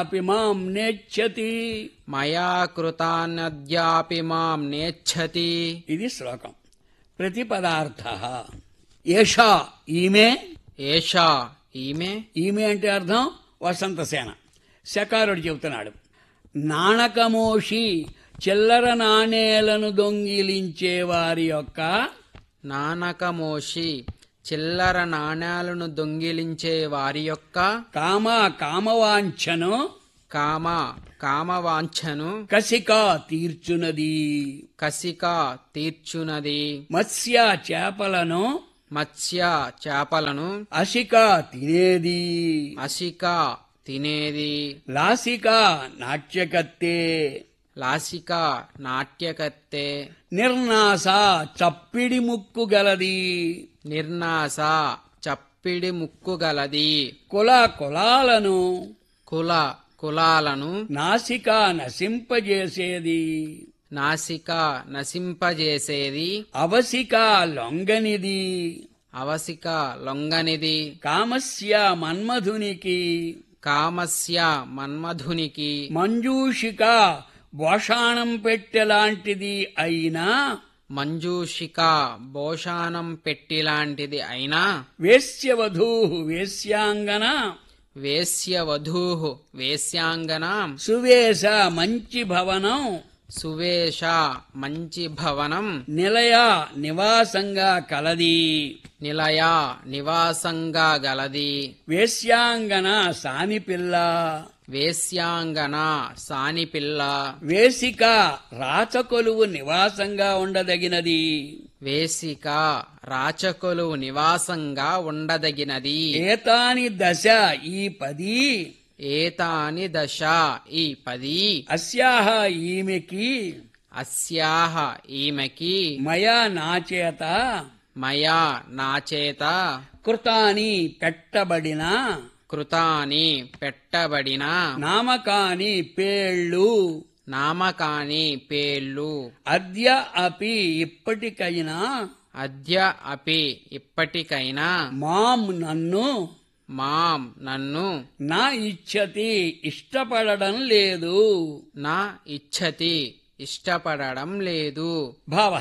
అపి మాం నేచ్చతి మయా కృతాన్యద్యాపి మాం నేచ్చతి ఇది శ్లోకం ప్రతిపదార్థ ఏషా ఈమె ఏషా ఈమె ఈమె అంటే అర్థం వసంతసేన శకారుడు చెబుతున్నాడు నాణకమోషి చిల్లర నాణేలను దొంగిలించే వారి యొక్క నానకమోషి చిల్లర నాణ్యాలను దొంగిలించే వారి యొక్క కామ కామవాంఛను కామ కామవాంఛను కసిక తీర్చునది కసిక తీర్చునది మత్స్య చేపలను మత్స్య చేపలను అసిక తినేది అసిక తినేది లాసిక నాట్యకత్తే లాసిక నాట్యకత్తె నిర్నాస చప్పిడి ముక్కు గలది నిర్నాస చప్పిడి ముక్కు గలది కుల కులాలను కుల కులాలను నాసిక నశింపజేసేది నాసిక నశింపజేసేది అవసిక లొంగనిది అవసిక లొంగనిది కామస్య మన్మధునికి కామస్య మన్మధునికి మంజూషిక భోషాణం పెట్టెలాంటిది అయినా మంజూషిక భోషానం పెట్టిలాంటిది అయినా వేశ్యవధూ వేశ్యాంగన వేశ్యవధూ వేశ్యాంగన సువేశ మంచి భవనం సువేష మంచి భవనం నిలయ నివాసంగా కలది నిలయ నివాసంగా గలది వేశ్యాంగన సానిపిల్ల వేశ్యాంగన సానిపిల్ల వేసిక రాచకొలువు నివాసంగా ఉండదగినది వేసిక రాచకులు నివాసంగా ఉండదగినది ఏతాని దశ ఈ పది ఏతాని దశ ఈ పది అస్యాహ ఈమెకి అస్యాహ ఈమెకి మయా నాచేత మయా నాచేత కృతాని పెట్టబడిన కృతాని పెట్టబడిన నామకాని పేళ్ళు నామకాని పేర్లు అద్య అపి ఇప్పటికైనా అద్య అపి ఇప్పటికైనా మాం నన్ను మాం నన్ను నా ఇచ్చతి ఇష్టపడడం లేదు నా ఇచ్చతి ఇష్టపడడం లేదు భావ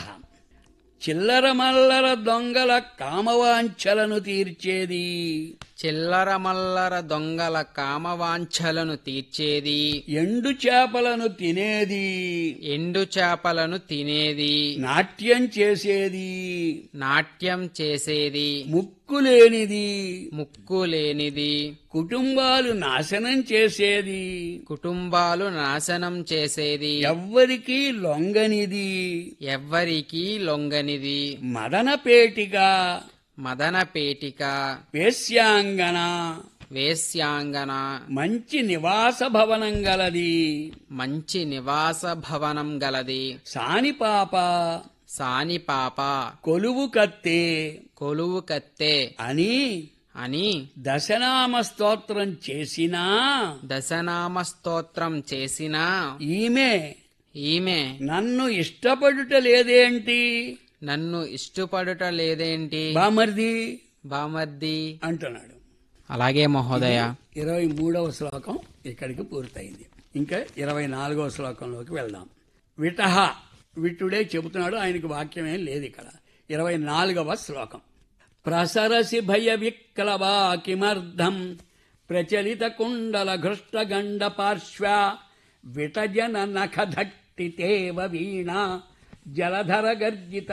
చిల్లర మల్లర దొంగల కామవాంఛలను తీర్చేది చిల్లర మల్లర దొంగల కామవాంఛలను తీర్చేది ఎండు చేపలను తినేది ఎండు చేపలను తినేది నాట్యం చేసేది నాట్యం చేసేది ముక్కు లేనిది ముక్కు లేనిది కుటుంబాలు నాశనం చేసేది కుటుంబాలు నాశనం చేసేది ఎవ్వరికీ లొంగనిది ఎవ్వరికీ లొంగనిది మదనపేటిగా మదనపేటిక వేశ్యాంగన వేశ్యాంగన మంచి నివాస భవనం గలది మంచి నివాస భవనం గలది సానిపాప సానిపాప కొలువు కత్తే కొలువు కత్తె అని అని దశనామ స్తోత్రం చేసినా దశనామ స్తోత్రం చేసిన ఈమె ఈమె నన్ను ఇష్టపడుట లేదేంటి నన్ను ఇష్టపడుట లేదేంటి బామర్ది బామర్ది అంటున్నాడు అలాగే మహోదయ ఇరవై మూడవ శ్లోకం ఇక్కడికి పూర్తయింది ఇంకా ఇరవై నాలుగవ శ్లోకంలోకి వెళ్దాం విటహ విటుడే చెబుతున్నాడు ఆయనకి వాక్యమే లేదు ఇక్కడ ఇరవై నాలుగవ శ్లోకం ప్రసరసి భయ విక్లవా కిమర్థం ప్రచలిత కుండల ఘృష్టగండ పార్శ్వ విటజన నఖధట్టితేవ వీణ జలధర గర్జిత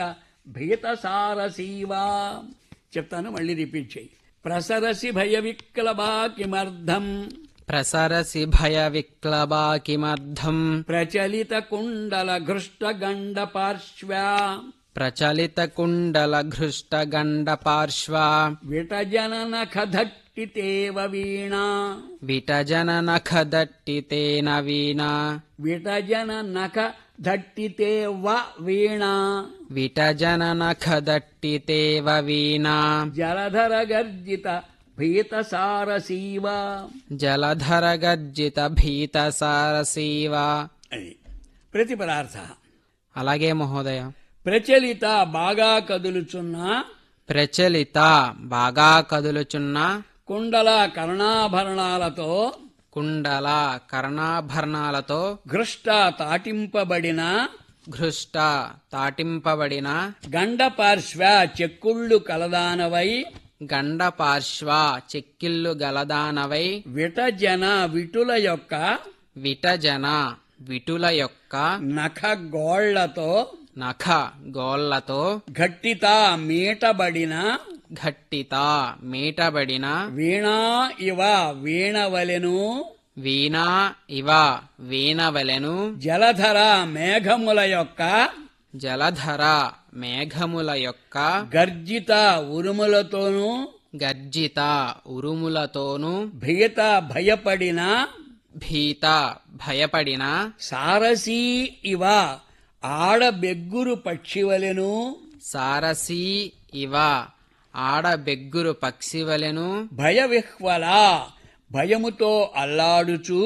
భీతసారసీవా చెప్తాను మళ్ళీ రిపీట్ చేయి ప్రసరసి భయ విక్లవా కిమర్థం ప్రసరసి భయ విక్లబా కిమర్థం ప్రచలిత కుండల ఘృష్టగండ పార్శ్వ ప్రచలిత కుండల ఘృష్ట గండ పార్శ్వ విటజన నఖధట్టితేవ వీణ విటజన నఖదట్టితేన వీణ విటజన నఖ ధట్టితేవ వీణ విటజన నఖదట్టితేవ వీణ జలధర గర్జిత భీతసారసీవ జలధర గర్జిత భీత సారసీవ అది ప్రతిపదార్థ అలాగే మహోదయ ప్రచలిత బాగా కదులుచున్న ప్రచలిత బాగా కదులుచున్న కుండల కర్ణాభరణాలతో కుండల కర్ణాభరణాలతో ఘృష్ట తాటింపబడిన ఘృష్ట తాటింపబడిన గండపార్శ్వ చెక్కుళ్ళు కలదానవై గండపార్శ్వ చెక్కిళ్ళు గలదానవై విటజన విటుల యొక్క విటజన విటుల యొక్క నఖ గోళ్లతో నఖ గోళ్లతో ఘట్టిత మీటబడిన ఘట్టిత మీటబడిన వీణా ఇవ వీణవలెను వీణా ఇవ వీణవలెను జలధర మేఘముల యొక్క జలధర మేఘముల యొక్క గర్జిత ఉరుములతోనూ గర్జిత ఉరుములతోను భీత భయపడిన భీత భయపడిన సారసీ ఇవ ఆడబెగ్గురు పక్షివలెను సారసీ ఇవ ఆడబెగ్గురు పక్షివలెను భయ విహ్వల భయముతో అల్లాడుచు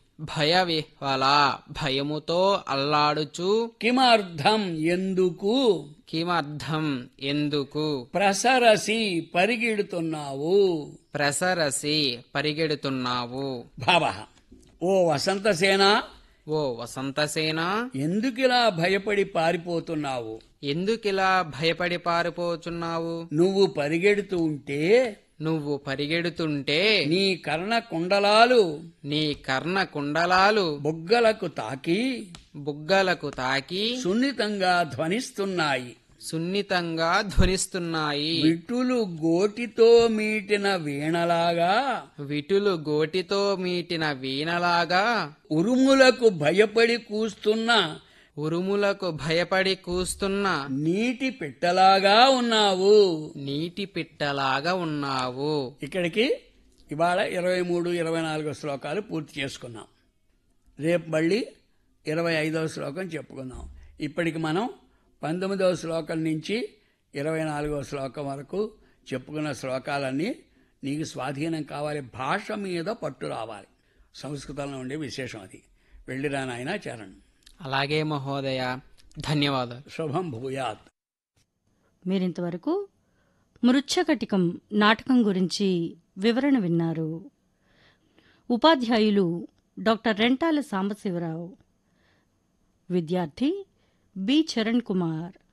భయవిహ్వల భయముతో అల్లాడుచు కిమర్థం ఎందుకు కిమర్థం ఎందుకు ప్రసరసి పరిగెడుతున్నావు ప్రసరసి పరిగెడుతున్నావు భావ ఓ వసంతసేన ఓ వసంతసేన ఎందుకిలా భయపడి పారిపోతున్నావు ఎందుకిలా భయపడి పారిపోచున్నావు నువ్వు పరిగెడుతూ ఉంటే నువ్వు పరిగెడుతుంటే నీ కర్ణ కుండలాలు నీ కర్ణ కుండలాలు బుగ్గలకు తాకి బుగ్గలకు తాకి సున్నితంగా ధ్వనిస్తున్నాయి సున్నితంగా ధ్వనిస్తున్నాయి విటులు గోటితో మీటిన వీణలాగా విటులు గోటితో మీటిన వీణలాగా ఉరుములకు భయపడి కూస్తున్న ఉరుములకు భయపడి కూస్తున్న నీటి పిట్టలాగా ఉన్నావు నీటి పిట్టలాగా ఉన్నావు ఇక్కడికి ఇవాళ ఇరవై మూడు ఇరవై నాలుగో శ్లోకాలు పూర్తి చేసుకున్నాం రేపు మళ్ళీ ఇరవై ఐదవ శ్లోకం చెప్పుకుందాం ఇప్పటికి మనం పంతొమ్మిదవ శ్లోకం నుంచి ఇరవై నాలుగవ శ్లోకం వరకు చెప్పుకున్న శ్లోకాలన్నీ నీకు స్వాధీనం కావాలి భాష మీద పట్టు రావాలి సంస్కృతంలో ఉండే విశేషం అది వెళ్ళిరా నాయన చరణ్ అలాగే మహోదయ ధన్యవాదాలు శుభం భూయాత్ మీరింతవరకు మృచ్ఛకటికం నాటకం గురించి వివరణ విన్నారు ఉపాధ్యాయులు డాక్టర్ రెంటాల సాంబశివరావు విద్యార్థి బి చరణ్ కుమార్